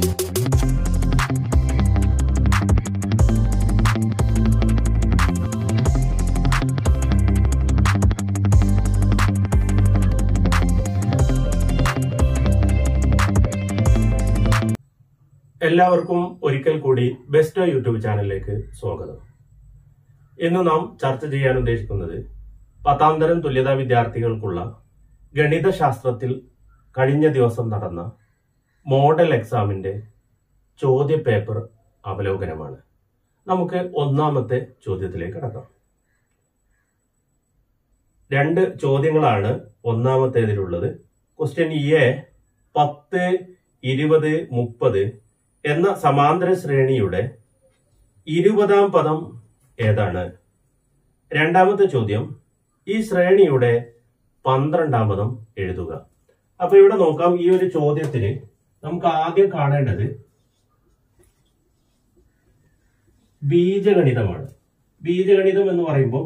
എല്ലാവർക്കും ഒരിക്കൽ കൂടി ബെസ്റ്റ് യൂട്യൂബ് ചാനലിലേക്ക് സ്വാഗതം ഇന്ന് നാം ചർച്ച ചെയ്യാൻ ഉദ്ദേശിക്കുന്നത് പത്താം തരം തുല്യതാ വിദ്യാർത്ഥികൾക്കുള്ള ഗണിതശാസ്ത്രത്തിൽ കഴിഞ്ഞ ദിവസം നടന്ന മോഡൽ എക്സാമിന്റെ ചോദ്യ പേപ്പർ അവലോകനമാണ് നമുക്ക് ഒന്നാമത്തെ ചോദ്യത്തിലേക്ക് കടക്കാം രണ്ട് ചോദ്യങ്ങളാണ് ഒന്നാമത്തേതിലുള്ളത് ക്വസ്റ്റ്യൻ എ പത്ത് ഇരുപത് മുപ്പത് എന്ന സമാന്തര ശ്രേണിയുടെ ഇരുപതാം പദം ഏതാണ് രണ്ടാമത്തെ ചോദ്യം ഈ ശ്രേണിയുടെ പന്ത്രണ്ടാം പദം എഴുതുക അപ്പൊ ഇവിടെ നോക്കാം ഈ ഒരു ചോദ്യത്തിന് നമുക്ക് ആദ്യം കാണേണ്ടത് ബീജഗണിതമാണ് ബീജഗണിതം എന്ന് പറയുമ്പോൾ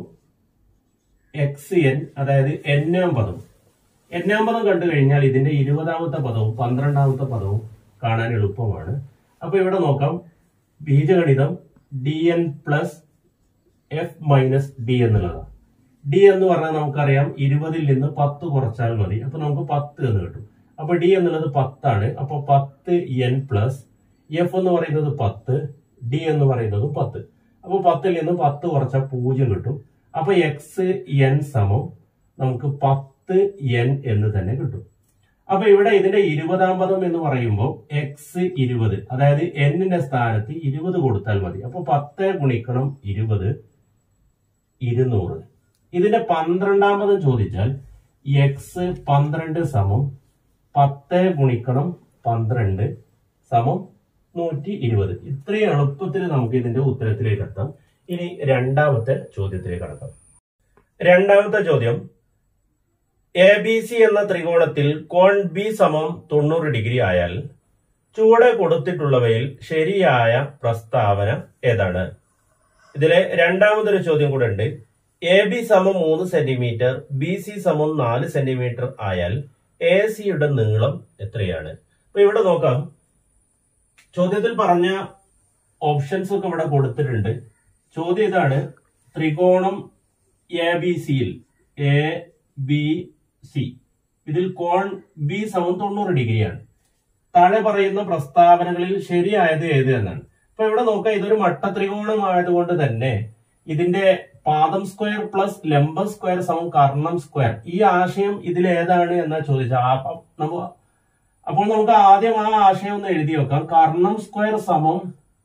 എക്സ് എൻ അതായത് എന്നാം പദം എന്നാം പദം കണ്ടു കഴിഞ്ഞാൽ ഇതിന്റെ ഇരുപതാമത്തെ പദവും പന്ത്രണ്ടാമത്തെ പദവും കാണാൻ എളുപ്പമാണ് അപ്പൊ ഇവിടെ നോക്കാം ബീജഗണിതം D N plus F minus D എന്നുള്ളതാണ് ഡി എന്ന് പറഞ്ഞാൽ നമുക്കറിയാം ഇരുപതിൽ നിന്ന് പത്ത് കുറച്ചാൽ മതി അപ്പൊ നമുക്ക് പത്ത് എന്ന് കിട്ടും അപ്പൊ ഡി എന്നുള്ളത് പത്താണ് അപ്പൊ പത്ത് എൻ പ്ലസ് എഫ് എന്ന് പറയുന്നത് പത്ത് ഡി എന്ന് പറയുന്നത് പത്ത് അപ്പൊ പത്തിൽ നിന്ന് പത്ത് കുറച്ചാൽ പൂജ്യം കിട്ടും അപ്പൊ എക്സ് എൻ സമം നമുക്ക് പത്ത് എൻ എന്ന് തന്നെ കിട്ടും അപ്പൊ ഇവിടെ ഇതിന്റെ ഇരുപതാം പദം എന്ന് പറയുമ്പോൾ എക്സ് ഇരുപത് അതായത് എന്നിന്റെ സ്ഥാനത്ത് ഇരുപത് കൊടുത്താൽ മതി അപ്പൊ പത്ത് ഗുണിക്കണം ഇരുപത് ഇരുന്നൂറ് ഇതിന്റെ പന്ത്രണ്ടാം പദം ചോദിച്ചാൽ എക്സ് പന്ത്രണ്ട് സമം പത്ത് ഗുണിക്കണം പന്ത്രണ്ട് സമം നൂറ്റി ഇരുപത് ഇത്രയും എളുപ്പത്തിൽ നമുക്ക് ഇതിന്റെ ഉത്തരത്തിലേക്ക് എത്താം ഇനി രണ്ടാമത്തെ ചോദ്യത്തിലേക്ക് കടക്കാം രണ്ടാമത്തെ ചോദ്യം എ ബി സി എന്ന ത്രികോണത്തിൽ കോൺ ബി സമം തൊണ്ണൂറ് ഡിഗ്രി ആയാൽ ചുവടെ കൊടുത്തിട്ടുള്ളവയിൽ ശരിയായ പ്രസ്താവന ഏതാണ് ഇതിലെ രണ്ടാമതൊരു ചോദ്യം കൂടെ ഉണ്ട് എ ബി സമം മൂന്ന് സെന്റിമീറ്റർ ബി സി സമം നാല് സെന്റിമീറ്റർ ആയാൽ എ സിയുടെ നീളം എത്രയാണ് അപ്പൊ ഇവിടെ നോക്കാം ചോദ്യത്തിൽ പറഞ്ഞ ഓപ്ഷൻസ് ഒക്കെ ഇവിടെ കൊടുത്തിട്ടുണ്ട് ചോദ്യം ഇതാണ് ത്രികോണം എ ബി സിയിൽ എ ബി സി ഇതിൽ കോൺ ബി സമം തൊണ്ണൂറ് ഡിഗ്രിയാണ് താഴെ പറയുന്ന പ്രസ്താവനകളിൽ ശരിയായത് ഏത് എന്നാണ് അപ്പൊ ഇവിടെ നോക്കാം ഇതൊരു മട്ട ത്രികോണം ആയതുകൊണ്ട് തന്നെ ഇതിന്റെ പാദം സ്ക്വയർ പ്ലസ് ലംബ സ്ക്വയർ സമം കർണം സ്ക്വയർ ഈ ആശയം ഇതിൽ ഏതാണ് എന്നാ ചോദിച്ചാൽ നമുക്ക് അപ്പോൾ നമുക്ക് ആദ്യം ആ ആശയം ഒന്ന് എഴുതി വെക്കാം കർണം സ്ക്വയർ സമം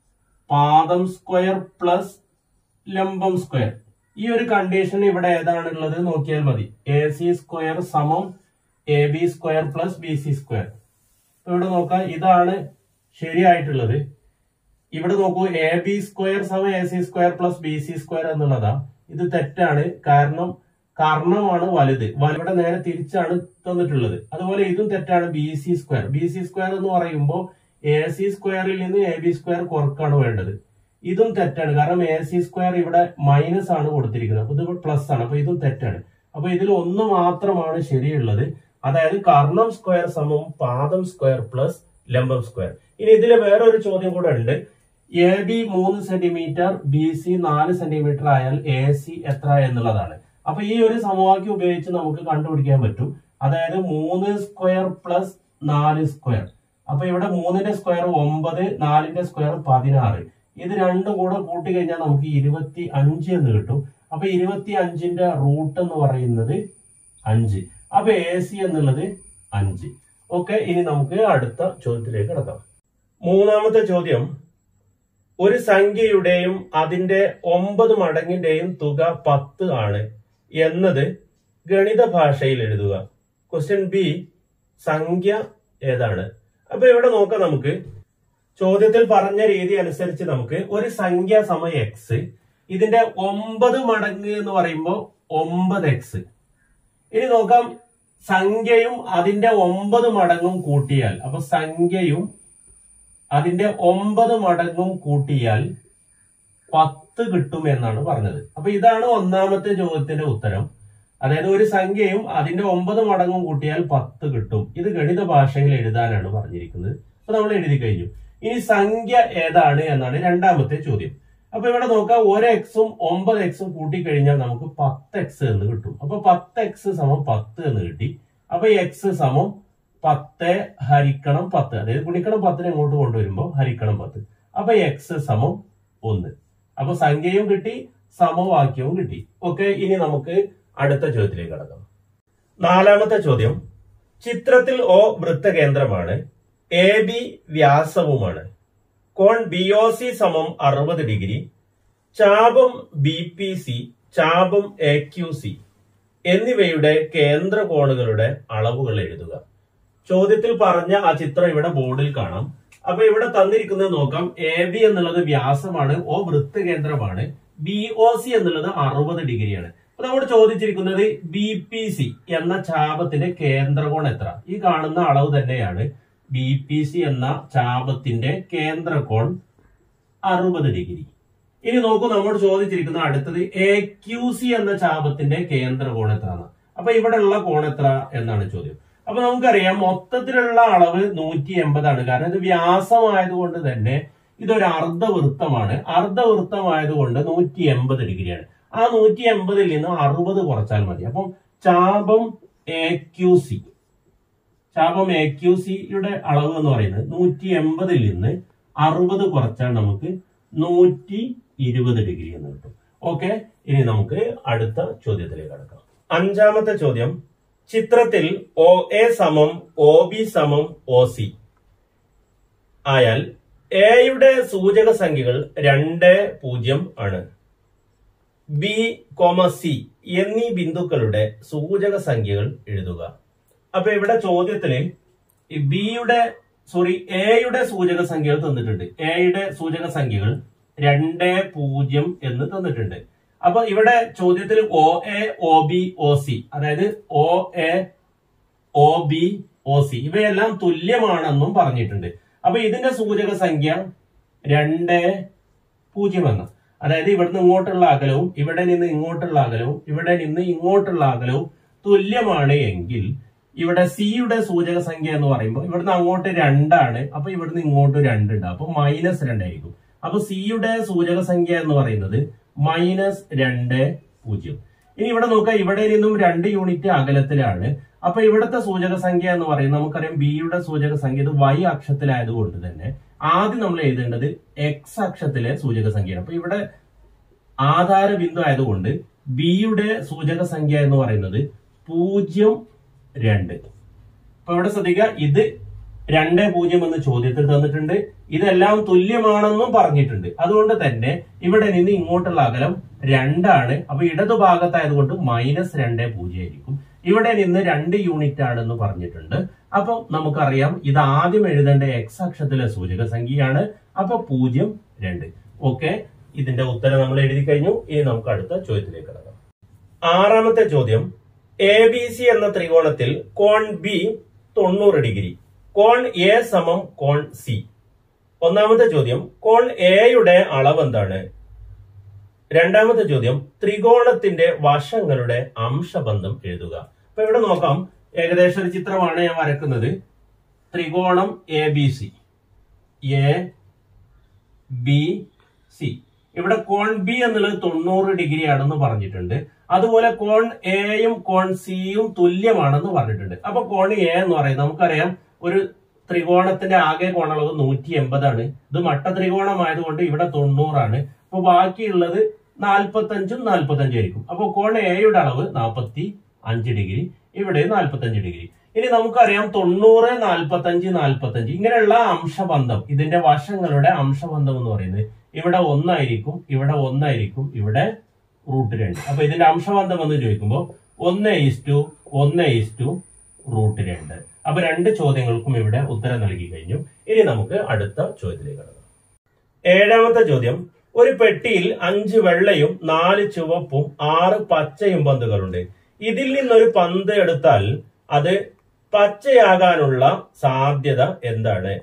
പാദം സ്ക്വയർ പ്ലസ് ലംബം സ്ക്വയർ ഈ ഒരു കണ്ടീഷൻ ഇവിടെ ഏതാണുള്ളത് നോക്കിയാൽ മതി എ സി സ്ക്വയർ സമം A B square plus B C square ഇവിടെ നോക്കാം ഇതാണ് ശരിയായിട്ടുള്ളത് ഇവിടെ നോക്കൂ എ ബി സ്ക്വയർ സമം A C square plus B C square എന്നുള്ളതാ ഇത് തെറ്റാണ് കാരണം കർണമാണ് വലുത് ഇവിടെ നേരെ തിരിച്ചാണ് തന്നിട്ടുള്ളത് അതുപോലെ ഇതും തെറ്റാണ് B C square B C square എന്ന് പറയുമ്പോൾ എ സി സ്ക്വയറിൽ നിന്ന് എ ബി സ്ക്വയർ കുറക്കാണ് വേണ്ടത് ഇതും തെറ്റാണ് കാരണം എ സി സ്ക്വയർ ഇവിടെ മൈനസ് ആണ് കൊടുത്തിരിക്കുന്നത് അപ്പൊ ഇത് പ്ലസ് ആണ് അപ്പൊ ഇതും തെറ്റാണ് അപ്പൊ ഇതിൽ ഒന്ന് മാത്രമാണ് ശരിയുള്ളത് അതായത് കർണം സ്ക്വയർ സമം പാദം സ്ക്വയർ പ്ലസ് ലംബം സ്ക്വയർ ഇനി ഇതിൽ വേറൊരു ചോദ്യം കൂടെ ഉണ്ട് എ ബി മൂന്ന് സെന്റിമീറ്റർ ബി സി നാല് സെന്റിമീറ്റർ ആയാൽ എ സി എത്ര എന്നുള്ളതാണ് അപ്പൊ ഈ ഒരു സമവാക്യം ഉപയോഗിച്ച് നമുക്ക് കണ്ടുപിടിക്കാൻ പറ്റും അതായത് മൂന്ന് സ്ക്വയർ പ്ലസ് നാല് സ്ക്വയർ അപ്പൊ ഇവിടെ മൂന്നിന്റെ സ്ക്വയർ ഒമ്പത് നാലിന്റെ സ്ക്വയർ പതിനാറ് ഇത് രണ്ടും കൂടെ കൂട്ടി കഴിഞ്ഞാൽ നമുക്ക് ഇരുപത്തി അഞ്ച് എന്ന് കിട്ടും അപ്പൊ ഇരുപത്തി അഞ്ചിന്റെ റൂട്ട് എന്ന് പറയുന്നത് അഞ്ച് അപ്പൊ എ സി എന്നുള്ളത് അഞ്ച് ഓക്കെ ഇനി നമുക്ക് അടുത്ത ചോദ്യത്തിലേക്ക് കിടക്കാം മൂന്നാമത്തെ ചോദ്യം ഒരു സംഖ്യയുടെയും അതിന്റെ ഒമ്പത് മടങ്ങിന്റെയും തുക പത്ത് ആണ് എന്നത് ഗണിത ഭാഷയിൽ എഴുതുക ക്വസ്റ്റ്യൻ ബി സംഖ്യ ഏതാണ് അപ്പൊ ഇവിടെ നോക്കാം നമുക്ക് ചോദ്യത്തിൽ പറഞ്ഞ രീതി അനുസരിച്ച് നമുക്ക് ഒരു സംഖ്യ സമ എക്സ് ഇതിന്റെ ഒമ്പത് മടങ്ങ് എന്ന് പറയുമ്പോൾ ഒമ്പത് എക്സ് ഇനി നോക്കാം സംഖ്യയും അതിന്റെ ഒമ്പത് മടങ്ങും കൂട്ടിയാൽ അപ്പൊ സംഖ്യയും അതിന്റെ ഒമ്പത് മടങ്ങും കൂട്ടിയാൽ പത്ത് കിട്ടും എന്നാണ് പറഞ്ഞത് അപ്പൊ ഇതാണ് ഒന്നാമത്തെ ചോദ്യത്തിന്റെ ഉത്തരം അതായത് ഒരു സംഖ്യയും അതിന്റെ ഒമ്പത് മടങ്ങും കൂട്ടിയാൽ പത്ത് കിട്ടും ഇത് ഗണിത ഭാഷയിൽ എഴുതാനാണ് പറഞ്ഞിരിക്കുന്നത് അപ്പൊ നമ്മൾ എഴുതി കഴിഞ്ഞു ഇനി സംഖ്യ ഏതാണ് എന്നാണ് രണ്ടാമത്തെ ചോദ്യം അപ്പൊ ഇവിടെ നോക്കാം ഒരു എക്സും ഒമ്പത് എക്സും കൂട്ടിക്കഴിഞ്ഞാൽ നമുക്ക് പത്ത് എക്സ് എന്ന് കിട്ടും അപ്പൊ പത്ത് എക്സ് സമം പത്ത് എന്ന് കിട്ടി അപ്പൊ എക്സ് സമം പത്ത് ഹരിക്കണം പത്ത് അതായത് ഗുണിക്കണം പത്തിന് ഇങ്ങോട്ട് കൊണ്ടുവരുമ്പോൾ ഹരിക്കണം പത്ത് അപ്പൊ എക്സ് സമം ഒന്ന് അപ്പൊ സംഖ്യയും കിട്ടി സമവാക്യവും കിട്ടി ഓക്കെ ഇനി നമുക്ക് അടുത്ത ചോദ്യത്തിലേക്ക് കടക്കാം നാലാമത്തെ ചോദ്യം ചിത്രത്തിൽ ഒ വൃത്തകേന്ദ്രമാണ് എ ബി വ്യാസവുമാണ് കോൺ ബി ഒ സി സമം അറുപത് ഡിഗ്രി ചാപം ബി പി സി ചാപം എ ക്യു സി എന്നിവയുടെ കേന്ദ്ര കോണുകളുടെ അളവുകൾ എഴുതുക ചോദ്യത്തിൽ പറഞ്ഞ ആ ചിത്രം ഇവിടെ ബോർഡിൽ കാണാം അപ്പൊ ഇവിടെ തന്നിരിക്കുന്നത് നോക്കാം എ ബി എന്നുള്ളത് വ്യാസമാണ് ഒ വൃത്തകേന്ദ്രമാണ് ബി ഒ സി എന്നുള്ളത് അറുപത് ഡിഗ്രിയാണ് അപ്പൊ നമ്മൾ ചോദിച്ചിരിക്കുന്നത് ബി പി സി എന്ന ചാപത്തിന്റെ കേന്ദ്രകോൺ എത്ര ഈ കാണുന്ന അളവ് തന്നെയാണ് ബി പി സി എന്ന ചാപത്തിന്റെ കേന്ദ്രകോൺ അറുപത് ഡിഗ്രി ഇനി നോക്കൂ നമ്മൾ ചോദിച്ചിരിക്കുന്ന അടുത്തത് എ ക്യു സി എന്ന ചാപത്തിന്റെ കേന്ദ്രകോൺ എത്രയാണ് അപ്പൊ ഇവിടെ ഉള്ള കോൺ എത്ര എന്നാണ് ചോദ്യം അപ്പൊ നമുക്കറിയാം മൊത്തത്തിലുള്ള അളവ് നൂറ്റി എൺപതാണ് കാരണം ഇത് വ്യാസമായതുകൊണ്ട് തന്നെ ഇതൊരു അർദ്ധവൃത്തമാണ് അർദ്ധവൃത്തമായതുകൊണ്ട് നൂറ്റി എൺപത് ഡിഗ്രിയാണ് ആ നൂറ്റി എൺപതിൽ നിന്ന് അറുപത് കുറച്ചാൽ മതി അപ്പം ചാപം എ ക്യു സി ചാപം എ ക്യു സിയുടെ അളവ് എന്ന് പറയുന്നത് നൂറ്റി എൺപതിൽ നിന്ന് അറുപത് കുറച്ചാൽ നമുക്ക് നൂറ്റി ഇരുപത് ഡിഗ്രി എന്ന് കിട്ടും ഓക്കെ ഇനി നമുക്ക് അടുത്ത ചോദ്യത്തിലേക്ക് കടക്കാം അഞ്ചാമത്തെ ചോദ്യം ചിത്രത്തിൽ ഒ എ സമം ഒ ബി സമം ഒ സി ആയാൽ എയുടെ സൂചക സംഖ്യകൾ രണ്ട് പൂജ്യം ആണ് ബി കോമ സി എന്നീ ബിന്ദുക്കളുടെ സൂചക സംഖ്യകൾ എഴുതുക അപ്പൊ ഇവിടെ ചോദ്യത്തില് ഈ ബിയുടെ സോറി എയുടെ സൂചക സംഖ്യകൾ തന്നിട്ടുണ്ട് എയുടെ സൂചക സംഖ്യകൾ രണ്ട് പൂജ്യം എന്ന് തന്നിട്ടുണ്ട് അപ്പൊ ഇവിടെ ചോദ്യത്തിൽ O A O B O C അതായത് O A O B O C ഇവയെല്ലാം തുല്യമാണെന്നും പറഞ്ഞിട്ടുണ്ട് അപ്പൊ ഇതിന്റെ സൂചക സംഖ്യ രണ്ട് പൂജ്യം എന്ന അതായത് ഇവിടുന്ന് ഇങ്ങോട്ടുള്ള അകലവും ഇവിടെ നിന്ന് ഇങ്ങോട്ടുള്ള അകലവും ഇവിടെ നിന്ന് ഇങ്ങോട്ടുള്ള അകലവും തുല്യമാണ് എങ്കിൽ ഇവിടെ സിയുടെ സൂചക സംഖ്യ എന്ന് പറയുമ്പോൾ ഇവിടുന്ന് അങ്ങോട്ട് രണ്ടാണ് അപ്പൊ ഇവിടുന്ന് ഇങ്ങോട്ട് രണ്ടുണ്ട് അപ്പൊ മൈനസ് രണ്ടായിരിക്കും അപ്പൊ സിയുടെ സൂചക സംഖ്യ എന്ന് പറയുന്നത് മൈനസ് രണ്ട് പൂജ്യം ഇനി ഇവിടെ നോക്കാം ഇവിടെ നിന്നും രണ്ട് യൂണിറ്റ് അകലത്തിലാണ് അപ്പൊ ഇവിടുത്തെ സൂചക സംഖ്യ എന്ന് പറയുന്നത് നമുക്കറിയാം ബിയുടെ സൂചക സംഖ്യ ഇത് വൈ അക്ഷത്തിലായതുകൊണ്ട് തന്നെ ആദ്യം നമ്മൾ എഴുതേണ്ടത് എക്സ് അക്ഷത്തിലെ സൂചക സംഖ്യയാണ് അപ്പൊ ഇവിടെ ആധാര ബിന്ദു ആയതുകൊണ്ട് ബിയുടെ സൂചക സംഖ്യ എന്ന് പറയുന്നത് പൂജ്യം രണ്ട് അപ്പൊ ഇവിടെ ശ്രദ്ധിക്കുക ഇത് രണ്ട് പൂജ്യം എന്ന് ചോദ്യത്തിൽ തന്നിട്ടുണ്ട് ഇതെല്ലാം തുല്യമാണെന്നും പറഞ്ഞിട്ടുണ്ട് അതുകൊണ്ട് തന്നെ ഇവിടെ നിന്ന് ഇങ്ങോട്ടുള്ള അകലം രണ്ടാണ് അപ്പൊ ഇടതു ഭാഗത്തായതുകൊണ്ട് മൈനസ് രണ്ട് പൂജ്യം ആയിരിക്കും ഇവിടെ നിന്ന് രണ്ട് യൂണിറ്റ് ആണെന്ന് പറഞ്ഞിട്ടുണ്ട് അപ്പൊ നമുക്കറിയാം ഇത് ആദ്യം എഴുതേണ്ട എക്സ് അക്ഷത്തിലെ സൂചക സംഖ്യയാണ് അപ്പൊ പൂജ്യം രണ്ട് ഓക്കെ ഇതിന്റെ ഉത്തരം നമ്മൾ എഴുതി കഴിഞ്ഞു ഇനി നമുക്ക് അടുത്ത ചോദ്യത്തിലേക്ക് കടക്കാം ആറാമത്തെ ചോദ്യം എ ബി സി എന്ന ത്രികോണത്തിൽ കോൺ ബി തൊണ്ണൂറ് ഡിഗ്രി കോൺ എ സമം കോൺ സി ഒന്നാമത്തെ ചോദ്യം കോൺ എയുടെ അളവ് എന്താണ് രണ്ടാമത്തെ ചോദ്യം ത്രികോണത്തിന്റെ വശങ്ങളുടെ അംശബന്ധം എഴുതുക അപ്പൊ ഇവിടെ നോക്കാം ഏകദേശം ഒരു ചിത്രമാണ് ഞാൻ വരക്കുന്നത് ത്രികോണം A B C A B C ഇവിടെ കോൺ ബി എന്നുള്ളത് തൊണ്ണൂറ് ഡിഗ്രി ആണെന്ന് പറഞ്ഞിട്ടുണ്ട് അതുപോലെ കോൺ എയും കോൺ സിയും തുല്യമാണെന്ന് പറഞ്ഞിട്ടുണ്ട് അപ്പൊ കോൺ എ എന്ന് പറയുന്നത് നമുക്കറിയാം ഒരു ത്രികോണത്തിന്റെ ആകെ കോണളവ് നൂറ്റി എൺപതാണ് ഇത് മട്ട ത്രികോണമായതുകൊണ്ട് ഇവിടെ തൊണ്ണൂറാണ് അപ്പൊ ബാക്കിയുള്ളത് നാൽപ്പത്തഞ്ചും നാൽപ്പത്തഞ്ചും ആയിരിക്കും അപ്പൊ കോൺ എയുടെ അളവ് നാൽപ്പത്തി അഞ്ച് ഡിഗ്രി ഇവിടെ നാൽപ്പത്തഞ്ച് ഡിഗ്രി ഇനി നമുക്കറിയാം തൊണ്ണൂറ് നാൽപ്പത്തഞ്ച് നാൽപ്പത്തഞ്ച് ഇങ്ങനെയുള്ള അംശബന്ധം ഇതിന്റെ വശങ്ങളുടെ അംശബന്ധം എന്ന് പറയുന്നത് ഇവിടെ ഒന്നായിരിക്കും ഇവിടെ ഒന്നായിരിക്കും ഇവിടെ റൂട്ട് രണ്ട് അപ്പൊ ഇതിന്റെ അംശബന്ധം എന്ന് ചോദിക്കുമ്പോൾ ഒന്ന് ഈസ് ടു ഒന്ന് ഈസ് ടു റൂട്ട് രണ്ട് അപ്പൊ രണ്ട് ചോദ്യങ്ങൾക്കും ഇവിടെ ഉത്തരം നൽകി കഴിഞ്ഞു ഇനി നമുക്ക് അടുത്ത ചോദ്യത്തിലേക്ക് കടക്കാം ഏഴാമത്തെ ചോദ്യം ഒരു പെട്ടിയിൽ അഞ്ച് വെള്ളയും നാല് ചുവപ്പും ആറ് പച്ചയും പന്തുകളുണ്ട് ഇതിൽ നിന്നൊരു പന്ത് എടുത്താൽ അത് പച്ചയാകാനുള്ള സാധ്യത എന്താണ്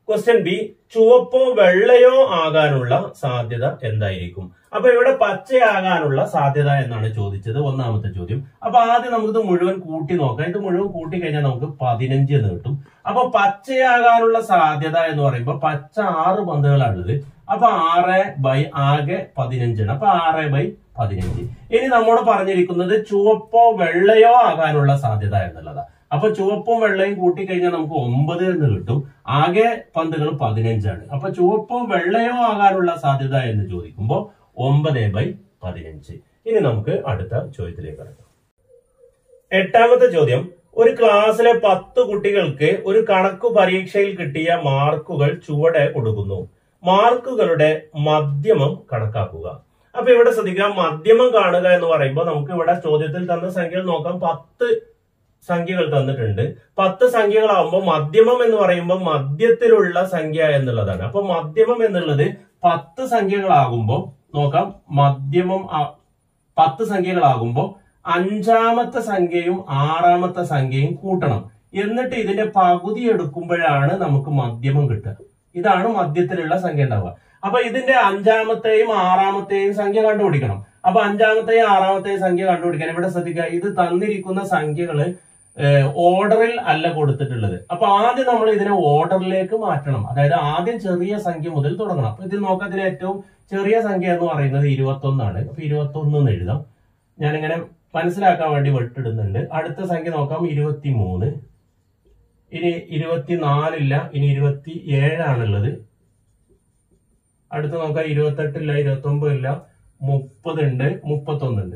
ക്വസ്റ്റ്യൻ ബി ചുവപ്പോ വെള്ളയോ ആകാനുള്ള സാധ്യത എന്തായിരിക്കും അപ്പൊ ഇവിടെ പച്ചയാകാനുള്ള സാധ്യത എന്നാണ് ചോദിച്ചത് ഒന്നാമത്തെ ചോദ്യം അപ്പൊ ആദ്യം നമുക്കിത് മുഴുവൻ കൂട്ടി നോക്കാം ഇത് മുഴുവൻ കൂട്ടി കഴിഞ്ഞാൽ നമുക്ക് പതിനഞ്ച് എന്ന് കിട്ടും അപ്പൊ പച്ചയാകാനുള്ള സാധ്യത എന്ന് പറയുമ്പോൾ പച്ച ആറ് പന്തുകളാണുള്ളത് അപ്പൊ ആറ് ബൈ ആകെ പതിനഞ്ചാണ് അപ്പൊ ആറ് ബൈ പതിനഞ്ച് ഇനി നമ്മോട് പറഞ്ഞിരിക്കുന്നത് ചുവപ്പോ വെള്ളയോ ആകാനുള്ള സാധ്യത എന്നുള്ളതാ അപ്പൊ ചുവപ്പും വെള്ളയും കൂട്ടിക്കഴിഞ്ഞാൽ നമുക്ക് ഒമ്പത് എന്ന് കിട്ടും ആകെ പന്തുകൾ പതിനഞ്ചാണ് അപ്പൊ ചുവപ്പോ വെള്ളയോ ആകാനുള്ള സാധ്യത എന്ന് ചോദിക്കുമ്പോൾ ഒമ്പത് ബൈ പതിനഞ്ച് ഇനി നമുക്ക് അടുത്ത ചോദ്യത്തിലേക്ക് കടക്കാം എട്ടാമത്തെ ചോദ്യം ഒരു ക്ലാസ്സിലെ പത്ത് കുട്ടികൾക്ക് ഒരു കണക്കു പരീക്ഷയിൽ കിട്ടിയ മാർക്കുകൾ ചുവടെ കൊടുക്കുന്നു മാർക്കുകളുടെ മധ്യമം കണക്കാക്കുക അപ്പൊ ഇവിടെ ശ്രദ്ധിക്കുക മധ്യമം കാണുക എന്ന് പറയുമ്പോൾ നമുക്ക് ഇവിടെ ചോദ്യത്തിൽ തന്ന സംഖ്യകൾ നോക്കാം പത്ത് സംഖ്യകൾ തന്നിട്ടുണ്ട് പത്ത് സംഖ്യകളാവുമ്പോൾ മധ്യമം എന്ന് പറയുമ്പോൾ മധ്യത്തിലുള്ള സംഖ്യ എന്നുള്ളതാണ് അപ്പൊ മധ്യമം എന്നുള്ളത് പത്ത് സംഖ്യകളാകുമ്പോൾ നോക്കാം മധ്യമം ആ- പത്ത് സംഖ്യകളാകുമ്പോൾ അഞ്ചാമത്തെ സംഖ്യയും ആറാമത്തെ സംഖ്യയും കൂട്ടണം എന്നിട്ട് ഇതിന്റെ പകുതി എടുക്കുമ്പോഴാണ് നമുക്ക് മധ്യമം കിട്ടുക ഇതാണ് മധ്യത്തിലുള്ള സംഖ്യ ഉണ്ടാവുക അപ്പൊ ഇതിന്റെ അഞ്ചാമത്തെയും ആറാമത്തെയും സംഖ്യ കണ്ടുപിടിക്കണം അപ്പൊ അഞ്ചാമത്തെയും ആറാമത്തെയും സംഖ്യ കണ്ടുപിടിക്കാൻ ഇവിടെ ശ്രദ്ധിക്കുക ഇത് തന്നിരിക്കുന്ന സംഖ്യകള് ഏഹ്, ഓർഡറിൽ അല്ല കൊടുത്തിട്ടുള്ളത് അപ്പൊ ആദ്യം നമ്മൾ ഇതിനെ ഓർഡറിലേക്ക് മാറ്റണം അതായത് ആദ്യം ചെറിയ സംഖ്യ മുതൽ തുടങ്ങണം അപ്പൊ ഇതിൽ നോക്കാം ഇതിലെ ഏറ്റവും ചെറിയ സംഖ്യ എന്ന് പറയുന്നത് ഇരുപത്തി ഒന്നാണ് അപ്പൊ ഇരുപത്തി ഒന്ന് എന്ന് എഴുതാം ഞാനിങ്ങനെ മനസ്സിലാക്കാൻ വേണ്ടി വെട്ടിടുന്നുണ്ട് അടുത്ത സംഖ്യ നോക്കാം ഇരുപത്തി മൂന്ന് ഇനി ഇരുപത്തിനാലില്ല ഇനി ഇരുപത്തി ഏഴാണുള്ളത് അടുത്ത് നോക്കാം ഇരുപത്തെട്ടില്ല ഇരുപത്തി ഒമ്പതില്ല മുപ്പതുണ്ട് മുപ്പത്തൊന്നുണ്ട്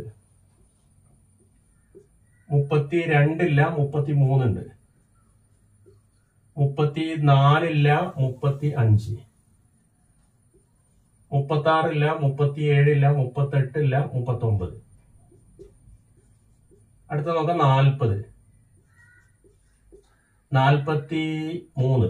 മുപ്പത്തി രണ്ടില്ല മുപ്പത്തി മൂന്നുണ്ട് മുപ്പത്തി നാലില്ല മുപ്പത്തി അഞ്ച് മുപ്പത്തി ആറില്ല മുപ്പത്തി ഏഴില്ല മുപ്പത്തെട്ടില്ല മുപ്പത്തി ഒമ്പത് അടുത്ത നോക്കാം നാൽപ്പത് നാൽപ്പത്തി മൂന്ന്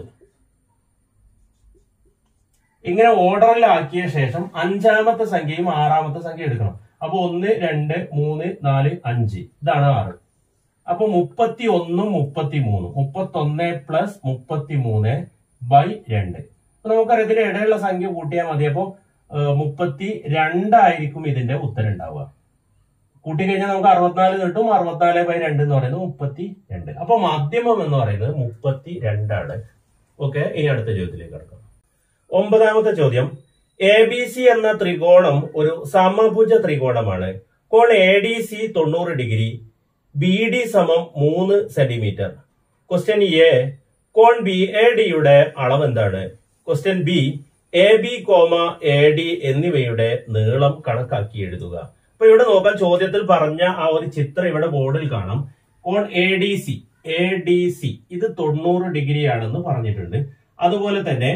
ഇങ്ങനെ ഓർഡറിലാക്കിയ ശേഷം അഞ്ചാമത്തെ സംഖ്യയും ആറാമത്തെ സംഖ്യ എടുക്കണം അപ്പൊ ഒന്ന് രണ്ട് മൂന്ന് നാല് അഞ്ച് ഇതാണ് ആറ് അപ്പൊ മുപ്പത്തി ഒന്നും മുപ്പത്തി മൂന്നും മുപ്പത്തി ഒന്ന് പ്ലസ് മുപ്പത്തി മൂന്ന് ബൈ രണ്ട് അപ്പൊ നമുക്കറിയാം ഇതിന്റെ ഇടയിലുള്ള സംഖ്യ കൂട്ടിയാൽ മതി അപ്പൊ ഏഹ്, മുപ്പത്തി രണ്ടായിരിക്കും ഇതിന്റെ ഉത്തരം ഉണ്ടാവുക കൂട്ടിക്കഴിഞ്ഞാൽ നമുക്ക് അറുപത്തിനാല് കിട്ടും അറുപത്തിനാല് ബൈ രണ്ട് എന്ന് പറയുന്നത് മുപ്പത്തി രണ്ട് അപ്പൊ മധ്യമം എന്ന് പറയുന്നത് മുപ്പത്തി രണ്ടാണ് ഓക്കെ ഇനി അടുത്ത ചോദ്യത്തിലേക്ക് കിടക്കാം ഒമ്പതാമത്തെ ചോദ്യം എ ബി സി എന്ന ത്രികോണം ഒരു സമഭുജ ത്രികോണമാണ് കോൺ എ ഡി സി തൊണ്ണൂറ് ഡിഗ്രി ബി ഡി സമം മൂന്ന് സെന്റിമീറ്റർ ക്വസ്റ്റ്യൻ എ കോൺ ബി എ ഡിയുടെ അളവ് എന്താണ് question B A B comma A D എന്നിവയുടെ നീളം കണക്കാക്കി എഴുതുക അപ്പൊ ഇവിടെ നോക്കാം ചോദ്യത്തിൽ പറഞ്ഞ ആ ഒരു ചിത്രം ഇവിടെ ബോർഡിൽ കാണാം കോൺ A D C A D C ഇത് തൊണ്ണൂറ് ഡിഗ്രി ആണെന്ന് പറഞ്ഞിട്ടുണ്ട് അതുപോലെ തന്നെ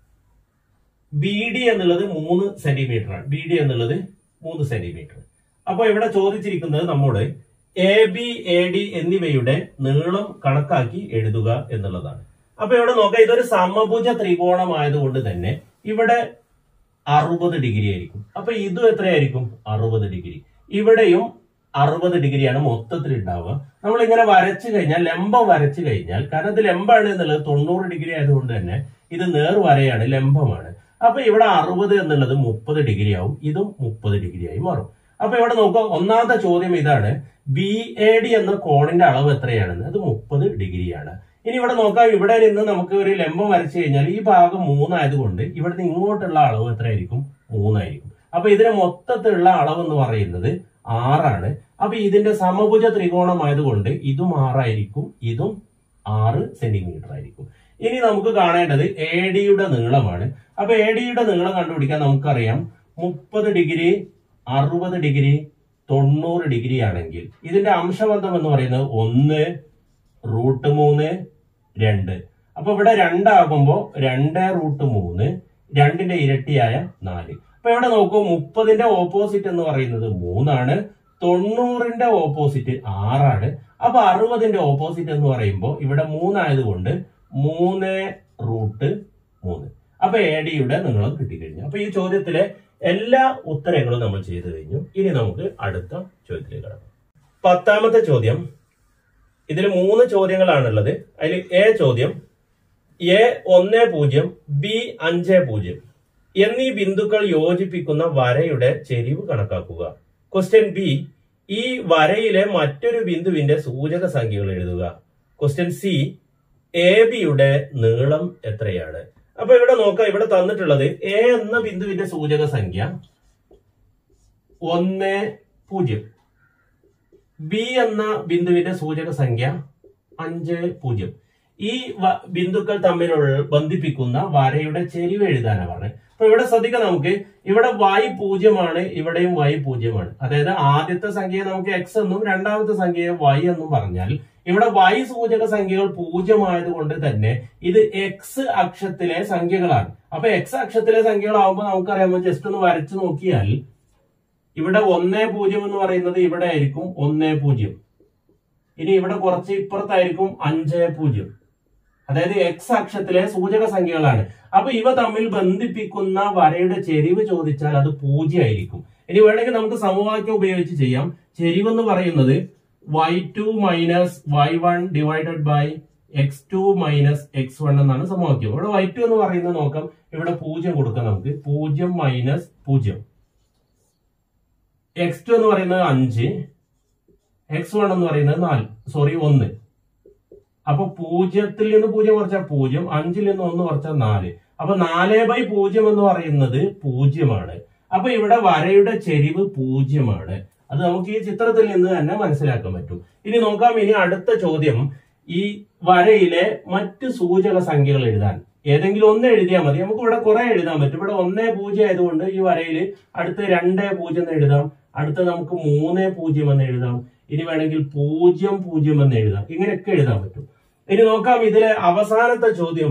ബി ഡി എന്നുള്ളത് മൂന്ന് സെന്റിമീറ്റർ ആണ് ബി ഡി എന്നുള്ളത് മൂന്ന് സെന്റിമീറ്റർ അപ്പൊ ഇവിടെ ചോദിച്ചിരിക്കുന്നത് നമ്മോട് എ ബി എ ഡി എന്നിവയുടെ നീളം കണക്കാക്കി എഴുതുക എന്നുള്ളതാണ് അപ്പൊ ഇവിടെ നോക്കാം ഇതൊരു സമഭുജ ത്രികോണമായതുകൊണ്ട് തന്നെ ഇവിടെ അറുപത് ഡിഗ്രി ആയിരിക്കും അപ്പൊ ഇതും എത്രയായിരിക്കും അറുപത് ഡിഗ്രി ഇവിടെയും അറുപത് ഡിഗ്രിയാണ് മൊത്തത്തിൽ ഉണ്ടാവുക നമ്മൾ ഇങ്ങനെ വരച്ചു കഴിഞ്ഞാൽ ലംബം വരച്ചു കഴിഞ്ഞാൽ കാരണം ഇത് ലംബമാണ് എന്നുള്ളത് തൊണ്ണൂറ് ഡിഗ്രി ആയതുകൊണ്ട് തന്നെ ഇത് നേർവരയാണ് ലംബമാണ് അപ്പൊ ഇവിടെ അറുപത് എന്നുള്ളത് മുപ്പത് ഡിഗ്രി ആവും ഇതും മുപ്പത് ഡിഗ്രി ആയി മാറും അപ്പൊ ഇവിടെ നോക്കുക ഒന്നാമത്തെ ചോദ്യം ഇതാണ് ബി എ ഡി എന്ന കോണിന്റെ അളവ് എത്രയാണെന്ന് അത് മുപ്പത് ഡിഗ്രിയാണ് ഇനി ഇവിടെ നോക്കാം ഇവിടെ നിന്ന് നമുക്ക് ഒരു ലംബം വരച്ചു കഴിഞ്ഞാൽ ഈ ഭാഗം മൂന്നായതുകൊണ്ട് ഇവിടുന്ന് ഇങ്ങോട്ടുള്ള അളവ് എത്രയായിരിക്കും മൂന്നായിരിക്കും അപ്പൊ ഇതിന് മൊത്തത്തിലുള്ള അളവ് എന്ന് പറയുന്നത് ആറാണ് അപ്പൊ ഇതിന്റെ സമഭുജ ത്രികോണമായതുകൊണ്ട് ഇതും ആറായിരിക്കും ഇതും ആറ് സെന്റിമീറ്റർ ആയിരിക്കും ഇനി നമുക്ക് കാണേണ്ടത് എ ഡിയുടെ നീളമാണ് അപ്പൊ എ ഡിയുടെ നീളം കണ്ടുപിടിക്കാൻ നമുക്കറിയാം മുപ്പത് ഡിഗ്രി അറുപത് ഡിഗ്രി തൊണ്ണൂറ് ഡിഗ്രി ആണെങ്കിൽ ഇതിന്റെ അംശബന്ധം എന്ന് പറയുന്നത് ഒന്ന് റൂട്ട് മൂന്ന് രണ്ട് അപ്പൊ ഇവിടെ രണ്ടാകുമ്പോ രണ്ട് റൂട്ട് മൂന്ന് രണ്ടിന്റെ ഇരട്ടിയായ നാല് അപ്പൊ ഇവിടെ നോക്കൂ മുപ്പതിന്റെ ഓപ്പോസിറ്റ് എന്ന് പറയുന്നത് മൂന്നാണ് തൊണ്ണൂറിന്റെ ഓപ്പോസിറ്റ് ആറാണ് അപ്പൊ അറുപതിന്റെ ഓപ്പോസിറ്റ് എന്ന് പറയുമ്പോൾ ഇവിടെ മൂന്നായതുകൊണ്ട് മൂന്ന് റൂട്ട് മൂന്ന് അപ്പൊ എ ഡിയുടെ നീളം കിട്ടിക്കഴിഞ്ഞു അപ്പൊ ഈ ചോദ്യത്തിലെ എല്ലാ ഉത്തരങ്ങളും നമ്മൾ ചെയ്തു കഴിഞ്ഞു ഇനി നമുക്ക് അടുത്ത ചോദ്യത്തിലേക്ക് കടക്കാം പത്താമത്തെ ചോദ്യം ഇതിൽ മൂന്ന് ചോദ്യങ്ങളാണുള്ളത് അതിൽ എ ചോദ്യം എ ഒന്ന് പൂജ്യം ബി അഞ്ച് പൂജ്യം എന്നീ ബിന്ദുക്കൾ യോജിപ്പിക്കുന്ന വരയുടെ ചെരിവ് കണക്കാക്കുക ക്വസ്റ്റ്യൻ ബി ഈ വരയിലെ മറ്റൊരു ബിന്ദുവിന്റെ സൂചക സംഖ്യകൾ എഴുതുക ക്വസ്റ്റ്യൻ സി എ ബിയുടെ നീളം എത്രയാണ് അപ്പൊ ഇവിടെ നോക്കാം ഇവിടെ തന്നിട്ടുള്ളത് എ എന്ന ബിന്ദുവിന്റെ സൂചക സംഖ്യ ഒന്ന് പൂജ്യം ബി എന്ന ബിന്ദുവിന്റെ സൂചക സംഖ്യ അഞ്ച് പൂജ്യം ഈ വ- ബിന്ദുക്കൾ തമ്മിലുള്ള ബന്ധിപ്പിക്കുന്ന വരയുടെ ചെരിവ് എഴുതാനാണ് പറഞ്ഞത് അപ്പൊ ഇവിടെ ശ്രദ്ധിക്കാം നമുക്ക് ഇവിടെ y പൂജ്യമാണ് ഇവിടെയും y പൂജ്യമാണ് അതായത് ആദ്യത്തെ സംഖ്യയെ നമുക്ക് x എന്നും രണ്ടാമത്തെ സംഖ്യയെ y എന്നും പറഞ്ഞാൽ ഇവിടെ y സൂചക സംഖ്യകൾ പൂജ്യമായതുകൊണ്ട് തന്നെ ഇത് x അക്ഷത്തിലെ സംഖ്യകളാണ് അപ്പൊ x അക്ഷത്തിലെ സംഖ്യകളാവുമ്പോൾ നമുക്കറിയാമോ ജസ്റ്റ് ഒന്ന് വരച്ചു നോക്കിയാൽ ഇവിടെ ഒന്നേ പൂജ്യം എന്ന് പറയുന്നത് ഇവിടെ ആയിരിക്കും ഒന്നേ പൂജ്യം ഇനി ഇവിടെ കുറച്ച് ഇപ്പുറത്തായിരിക്കും അഞ്ച് പൂജ്യം അതായത് എക്സ് അക്ഷത്തിലെ സൂചക സംഖ്യകളാണ് അപ്പൊ ഇവ തമ്മിൽ ബന്ധിപ്പിക്കുന്ന വരയുടെ ചെരിവ് ചോദിച്ചാൽ അത് പൂജ്യമായിരിക്കും ഇനി വേണമെങ്കിൽ നമുക്ക് സമവാക്യം ഉപയോഗിച്ച് ചെയ്യാം ചെരിവ് എന്ന് പറയുന്നത് y two minus y one divided by x two minus x one എന്നാണ് സമവാക്യം ഇവിടെ വൈ ടു എന്ന് പറയുന്നത് നോക്കാം ഇവിടെ പൂജ്യം കൊടുക്കാം നമുക്ക് പൂജ്യം മൈനസ് പൂജ്യം എക്സ് ടു എന്ന് പറയുന്നത് അഞ്ച് എക്സ് വൺ എന്ന് പറയുന്നത് നാല് സോറി ഒന്ന് അപ്പൊ പൂജ്യത്തിൽ നിന്ന് പൂജ്യം കുറച്ചാൽ പൂജ്യം അഞ്ചിൽ നിന്ന് ഒന്ന് കുറച്ചാൽ നാല് അപ്പൊ നാല് ബൈ പൂജ്യം എന്ന് പറയുന്നത് പൂജ്യമാണ് അപ്പൊ ഇവിടെ വരയുടെ ചെരിവ് പൂജ്യമാണ് അത് നമുക്ക് ഈ ചിത്രത്തിൽ നിന്ന് തന്നെ മനസ്സിലാക്കാൻ പറ്റും ഇനി നോക്കാം ഇനി അടുത്ത ചോദ്യം ഈ വരയിലെ മറ്റ് സൂചക സംഖ്യകൾ എഴുതാൻ ഏതെങ്കിലും ഒന്ന് എഴുതിയാൽ മതി നമുക്ക് ഇവിടെ കുറെ എഴുതാൻ പറ്റും ഇവിടെ ഒന്നേ പൂജ്യം ആയതുകൊണ്ട് ഈ വരയിൽ അടുത്ത് രണ്ടേ പൂജ്യം എന്ന് എഴുതാം അടുത്ത് നമുക്ക് മൂന്നേ പൂജ്യം എന്ന് എഴുതാം ഇനി വേണമെങ്കിൽ പൂജ്യം പൂജ്യം എന്ന് എഴുതാം ഇങ്ങനെയൊക്കെ എഴുതാൻ പറ്റും ഇനി നോക്കാം ഇതിലെ അവസാനത്തെ ചോദ്യം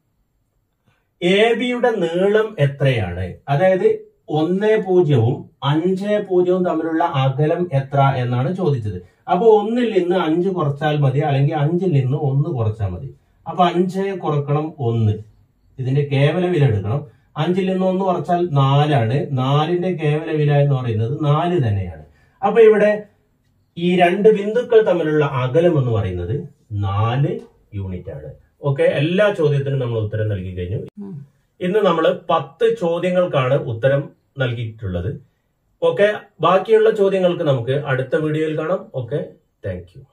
എ ബിയുടെ നീളം എത്രയാണ് അതായത് ഒന്ന് പൂജ്യവും അഞ്ച് പൂജ്യവും തമ്മിലുള്ള അകലം എത്ര എന്നാണ് ചോദിച്ചത് അപ്പൊ ഒന്നിൽ നിന്ന് അഞ്ച് കുറച്ചാൽ മതി അല്ലെങ്കിൽ അഞ്ചിൽ നിന്ന് ഒന്ന് കുറച്ചാൽ മതി അപ്പൊ അഞ്ച് കുറക്കണം ഒന്ന് ഇതിന്റെ കേവല വില എടുക്കണം അഞ്ചിൽ നിന്ന് ഒന്ന് കുറച്ചാൽ നാലാണ് നാലിന്റെ കേവല വില എന്ന് പറയുന്നത് നാല് തന്നെയാണ് അപ്പൊ ഇവിടെ ഈ രണ്ട് ബിന്ദുക്കൾ തമ്മിലുള്ള അകലം എന്ന് പറയുന്നത് നാല് യൂണിറ്റ് ആണ് ഓക്കെ എല്ലാ ചോദ്യത്തിനും നമ്മൾ ഉത്തരം നൽകി കഴിഞ്ഞു ഇന്ന് നമ്മൾ പത്ത് ചോദ്യങ്ങൾക്കാണ് ഉത്തരം നൽകിയിട്ടുള്ളത് ഓക്കെ ബാക്കിയുള്ള ചോദ്യങ്ങൾക്ക് നമുക്ക് അടുത്ത വീഡിയോയിൽ കാണാം ഓക്കെ താങ്ക് യു